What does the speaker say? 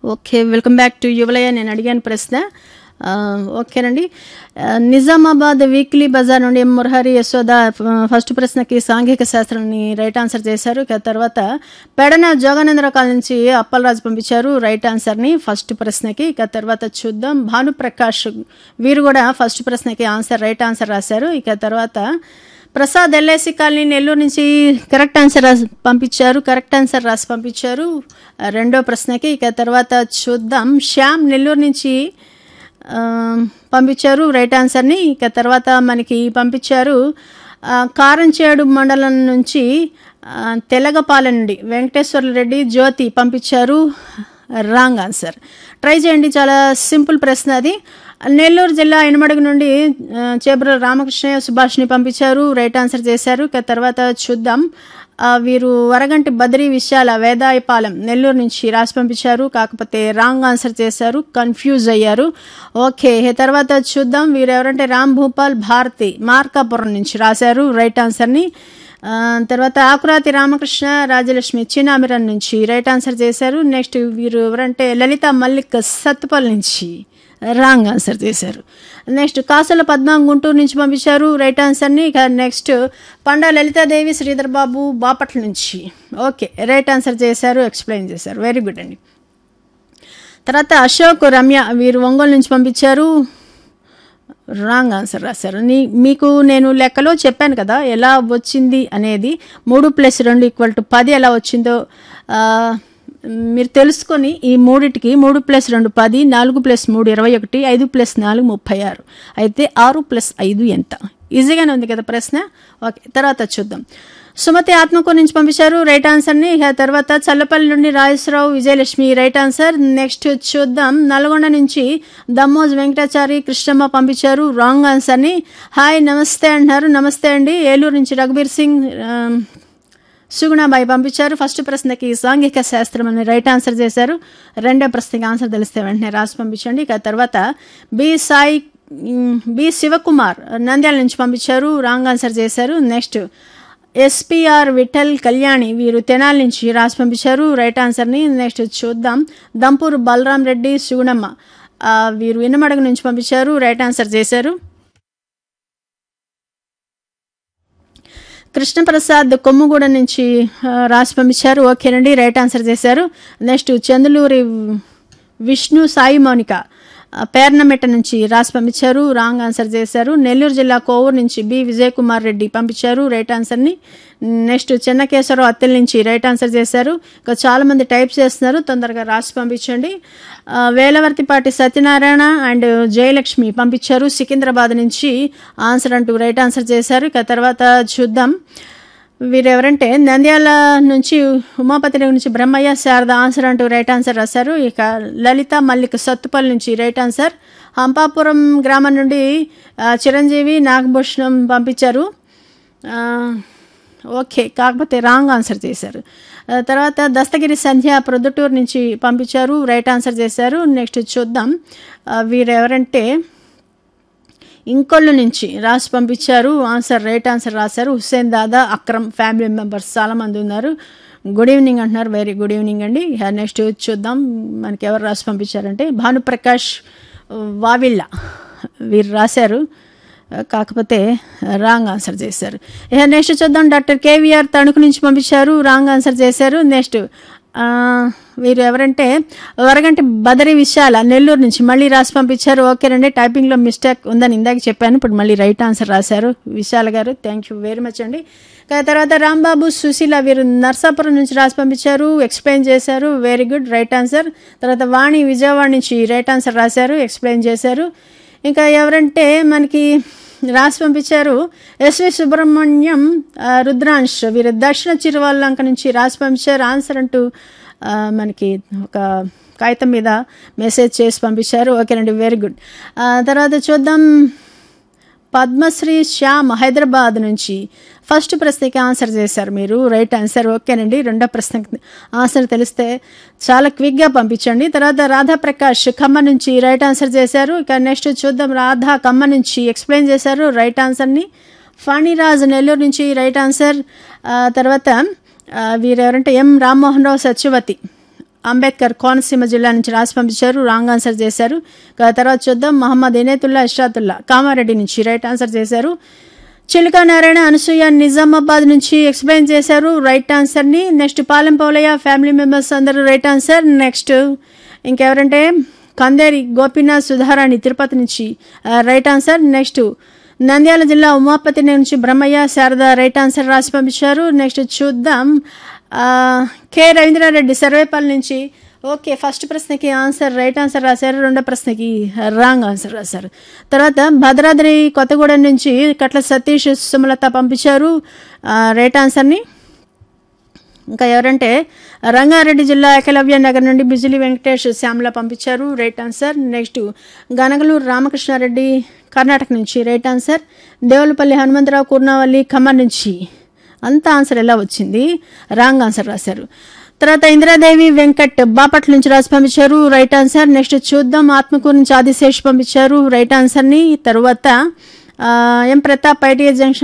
okay welcome back to యువలయ నేను అడిగాను ప్రశ్న ఆ, ఓకేనండి ఆ, నిజామాబాద్ వీక్లీ బజార్ నుండి ఎం మురహరి యశోద ఆ, ఫస్ట్ ప్రశ్నకి సాంఘిక శాస్త్రాన్ని రైట్ ఆన్సర్ చేశారు ఇక తర్వాత పెడన జోగానందరావు కాల నుంచి అప్పలరాజు పంపించారు రైట్ ఆన్సర్ని ఫస్ట్ ప్రశ్నకి ఇక తర్వాత చూద్దాం భానుప్రకాష్ వీరు కూడా ఫస్ట్ ప్రశ్నకి ఆన్సర్ రైట్ ఆన్సర్ రాశారు ఇక తర్వాత ప్రసాద్ ఎల్ఐసి కాలనీ నెల్లూరు నుంచి కరెక్ట్ ఆన్సర్ రాసి పంపించారు కరెక్ట్ ఆన్సర్ రాసి పంపించారు ఆ, రెండో ప్రశ్నకి ఇక తర్వాత చూద్దాం శ్యామ్ నెల్లూరు నుంచి ఆ, పంపించారు రైట్ ఆన్సర్ని ఇక తర్వాత మనకి పంపించారు ఆ, కారంచేడు మండలం నుంచి ఆ, తెలగపాలెం నుండి వెంకటేశ్వర రెడ్డి జ్యోతి పంపించారు రాంగ్ ఆన్సర్ ట్రై చేయండి చాలా సింపుల్ ప్రశ్న అది నెల్లూరు జిల్లా ఇనమడుగు నుండి ఆ, చేబ్ర రామకృష్ణయ్య సుభాష్ని పంపించారు రైట్ ఆన్సర్ చేశారు ఇక తర్వాత చూద్దాం ఆ, వీరు వరగంటి బద్రీ విశాల వేదాయపాలెం నెల్లూరు నుంచి రాసి పంపించారు కాకపోతే రాంగ్ ఆన్సర్ చేశారు కన్ఫ్యూజ్ అయ్యారు ఓకే ఈ తర్వాత చూద్దాం వీరు ఎవరంటే రామ్ భూపాల్ భారతి మార్కాపురం నుంచి రాశారు రైట్ ఆన్సర్ని ఆ, తర్వాత ఆకురాతి రామకృష్ణ రాజలక్ష్మి చిన్నామిరన్ నుంచి రైట్ ఆన్సర్ చేశారు నెక్స్ట్ వీరు ఎవరంటే లలిత మల్లిక్ సత్తుపల్ నుంచి రాంగ్ ఆన్సర్ చేశారు నెక్స్ట్ కాసల పద్మ గుంటూరు నుంచి పంపించారు రైట్ ఆన్సర్ని ఇక నెక్స్ట్ పండా లలితాదేవి శ్రీధర్ బాబు బాపట్ల నుంచి ఓకే రైట్ ఆన్సర్ చేశారు ఎక్స్ప్లెయిన్ చేశారు వెరీ గుడ్ అండి తర్వాత అశోక్ రమ్య వీరు ఒంగోలు నుంచి పంపించారు రాంగ్ ఆన్సర్ రాశారు నీ మీకు నేను లెక్కలో చెప్పాను కదా ఎలా వచ్చింది అనేది మూడు ప్లస్ రెండు ఈక్వల్ టు పది ఎలా వచ్చిందో ఆ, మీరు తెలుసుకొని ఈ మూడిటికి మూడు ప్లస్ రెండు పది నాలుగు ప్లస్ మూడు ఇరవై ఒకటి ఐదు ప్లస్ నాలుగు ముప్పై ఆరు అయితే ఆరు ప్లస్ ఐదు ఎంత ఈజీగానే ఉంది కదా ప్రశ్న ఓకే తర్వాత చూద్దాం సుమతి ఆత్మకూరు నుంచి పంపించారు రైట్ ఆన్సర్ని ఇక తర్వాత చల్లపల్లి నుండి Rajeswararao Vijayalakshmi right answer next చూద్దాం నల్గొండ నుంచి దమ్మోజ్ వెంకటాచారి కృష్ణమ్మ పంపించారు రాంగ్ ఆన్సర్ని హాయ్ నమస్తే అంటున్నారు నమస్తే అండి ఏలూరు నుంచి రఘుబీర్ సింగ్ ఆ, సుగుణాబాయి పంపించారు ఫస్ట్ ప్రశ్నకి సాంఘిక శాస్త్రం అని రైట్ ఆన్సర్ చేశారు రెండో ప్రశ్నకి ఆన్సర్ తెలిస్తే వెంటనే రాసి పంపించండి ఇక తర్వాత B Sai um, B Sivakumar Nandyal నుంచి పంపించారు రాంగ్ ఆన్సర్ చేశారు నెక్స్ట్ ఎస్పిఆర్ విఠల్ కళ్యాణి వీరు తెనాలి నుంచి రాసి పంపించారు రైట్ ఆన్సర్ని నెక్స్ట్ చూద్దాం దంపూర్ బలరాం రెడ్డి సుగుణమ్మ ఆ, వీరు ఇన్నమడుగు నుంచి పంపించారు రైట్ ఆన్సర్ చేశారు కృష్ణప్రసాద్ కొమ్ముగూడ నుంచి ఆ, రాసి పంపించారు ఓకేనండి రైట్ ఆన్సర్ చేశారు నెక్స్ట్ చందులూరి విష్ణు సాయి మౌనిక ఆ, పేర్నమెట్ట నుంచి రాసి పంపించారు రాంగ్ ఆన్సర్ చేశారు నెల్లూరు జిల్లా కోవూరు నుంచి బి విజయ్ కుమార్ రెడ్డి పంపించారు రైట్ ఆన్సర్ని నెక్స్ట్ చెన్నకేశ్వరరావు అత్తెల నుంచి రైట్ ఆన్సర్ చేశారు ఇంకా చాలామంది టైప్ చేస్తున్నారు తొందరగా రాసి పంపించండి ఆ, వేలవర్తిపాటి సత్యనారాయణ అండ్ జయలక్ష్మి పంపించారు సికింద్రాబాద్ నుంచి ఆన్సర్ అంటూ రైట్ ఆన్సర్ చేశారు ఇక తర్వాత చూద్దాం వీరెవరంటే నంద్యాల నుంచి ఉమాపతి నగర్ నుంచి బ్రహ్మయ్య శారద ఆన్సర్ అంటూ రైట్ ఆన్సర్ రాశారు ఇక లలిత మల్లిక్ సత్తుపల్లి నుంచి రైట్ ఆన్సర్ హంపాపురం గ్రామం నుండి ఆ, చిరంజీవి నాగభూషణం పంపించారు ఆ, ఓకే కాకపోతే రాంగ్ ఆన్సర్ చేశారు ఆ, తర్వాత దస్తగిరి సంధ్య ప్రొద్దుటూరు నుంచి పంపించారు రైట్ ఆన్సర్ చేశారు నెక్స్ట్ చూద్దాం ఆ, వీరెవరంటే ఇంకొల్లు నుంచి రాసి పంపించారు ఆన్సర్ రైట్ ఆన్సర్ రాశారు హుస్సేన్ దాదా అక్రమ్ ఫ్యామిలీ మెంబర్స్ చాలామంది ఉన్నారు గుడ్ ఈవినింగ్ అంటున్నారు వెరీ గుడ్ ఈవినింగ్ అండి నెక్స్ట్ చూద్దాం మనకి ఎవరు రాసి పంపించారంటే భానుప్రకాష్ వావిళ్ళ వీరు రాశారు కాకపోతే రాంగ్ ఆన్సర్ చేశారు ఇక నెక్స్ట్ చూద్దాం డాక్టర్ కేవీఆర్ తణుకు నుంచి పంపించారు రాంగ్ ఆన్సర్ చేశారు నెక్స్ట్ ఆ, వీరు ఎవరంటే వరగంటి బదరి విశాల నెల్లూరు నుంచి మళ్ళీ రాసి పంపించారు ఓకేనండి టైపింగ్లో మిస్టేక్ ఉందని ఇందాక చెప్పాను ఇప్పుడు మళ్ళీ రైట్ ఆన్సర్ రాశారు విశాల గారు థ్యాంక్ యూ వెరీ మచ్ అండి ఇక తర్వాత రాంబాబు సుశీల వీరు నర్సాపురం నుంచి రాసి పంపించారు ఎక్స్ప్లెయిన్ చేశారు వెరీ గుడ్ రైట్ ఆన్సర్ తర్వాత వాణి విజయవాడ నుంచి రైట్ ఆన్సర్ రాశారు ఎక్స్ప్లెయిన్ చేశారు ఇంకా ఎవరంటే మనకి రాసి పంపించారు ఎస్వి సుబ్రహ్మణ్యం ఆ, రుద్రాంశ్ వీరు దక్షిణ చిరువల్లంక నుంచి రాసి పంపించారు ఆన్సర్ అంటూ ఆ, మనకి ఒక కాగితం మీద మెసేజ్ చేసి పంపించారు ఓకేనండి వెరీ గుడ్ ఆ, తర్వాత చూద్దాం పద్మశ్రీ శ్యామ్ హైదరాబాద్ నుంచి ఫస్ట్ ప్రశ్నకి ఆన్సర్ చేశారు మీరు రైట్ ఆన్సర్ ఓకేనండి రెండో ప్రశ్నకి ఆన్సర్ తెలిస్తే చాలా క్విక్గా పంపించండి తర్వాత రాధా ప్రకాష్ ఖమ్మ నుంచి రైట్ ఆన్సర్ చేశారు ఇక నెక్స్ట్ చూద్దాం రాధా ఖమ్మ నుంచి ఎక్స్ప్లెయిన్ చేశారు రైట్ ఆన్సర్ని ఫణిరాజ్ నెల్లూరు నుంచి రైట్ ఆన్సర్ ఆ, తర్వాత ఆ, వీరెవరంటే ఎం రామ్మోహన్ రావు సత్యవతి అంబేద్కర్ కోనసీమ జిల్లా నుంచి రాసి పంపించారు రాంగ్ ఆన్సర్ చేశారు ఇక తర్వాత చూద్దాం మహమ్మద్ ఇనేతుల్లా ఇష్రాతుల్లా కామారెడ్డి నుంచి రైట్ ఆన్సర్ చేశారు చిలుక నారాయణ అనసూయ నిజామాబాద్ నుంచి ఎక్స్ప్లెయిన్ చేశారు రైట్ ఆన్సర్ని next Palem Paulaiah family members అందరూ రైట్ ఆన్సర్ నెక్స్ట్ ఇంకెవరంటే కందేరి గోపీనాథ్ సుధారాణి తిరుపతి నుంచి ఆ, రైట్ ఆన్సర్ నెక్స్ట్ నంద్యాల జిల్లా ఉమాపతి నుంచి బ్రహ్మయ్య శారద రైట్ ఆన్సర్ రాసి పంపించారు నెక్స్ట్ చూద్దాం ఆ, కె రవీంద్రారెడ్డి సర్వేపల్లి నుంచి ఓకే ఫస్ట్ ప్రశ్నకి ఆన్సర్ రైట్ ఆన్సర్ రాశారు రెండో ప్రశ్నకి రాంగ్ ఆన్సర్ రాశారు తర్వాత భద్రాద్రి కొత్తగూడెం నుంచి కట్ల సతీష్ సుమలత పంపించారు ఆ, రైట్ ఆన్సర్ని ఇంకా ఎవరంటే రంగారెడ్డి జిల్లా ఏకలవ్య నగర్ నుండి బిజిలి వెంకటేష్ శ్యామల పంపించారు రైట్ ఆన్సర్ నెక్స్ట్ గనగలూరు రామకృష్ణారెడ్డి కర్ణాటక నుంచి రైట్ ఆన్సర్ దేవులపల్లి హనుమంతరావు కూర్నావల్లి ఖమ్మం నుంచి అంత ఆన్సర్ ఎలా వచ్చింది రాంగ్ ఆన్సర్ రాశారు తర్వాత ఇందిరాదేవి వెంకట్ బాపట్ల నుంచి రాసి పంపించారు రైట్ ఆన్సర్ నెక్స్ట్ చూద్దాం ఆత్మకూరు నుంచి ఆదిశేష్ పంపించారు రైట్ ఆన్సర్ని తర్వాత ఆ, ఎం ప్రతాప్ ఐటీఐ జంక్షన్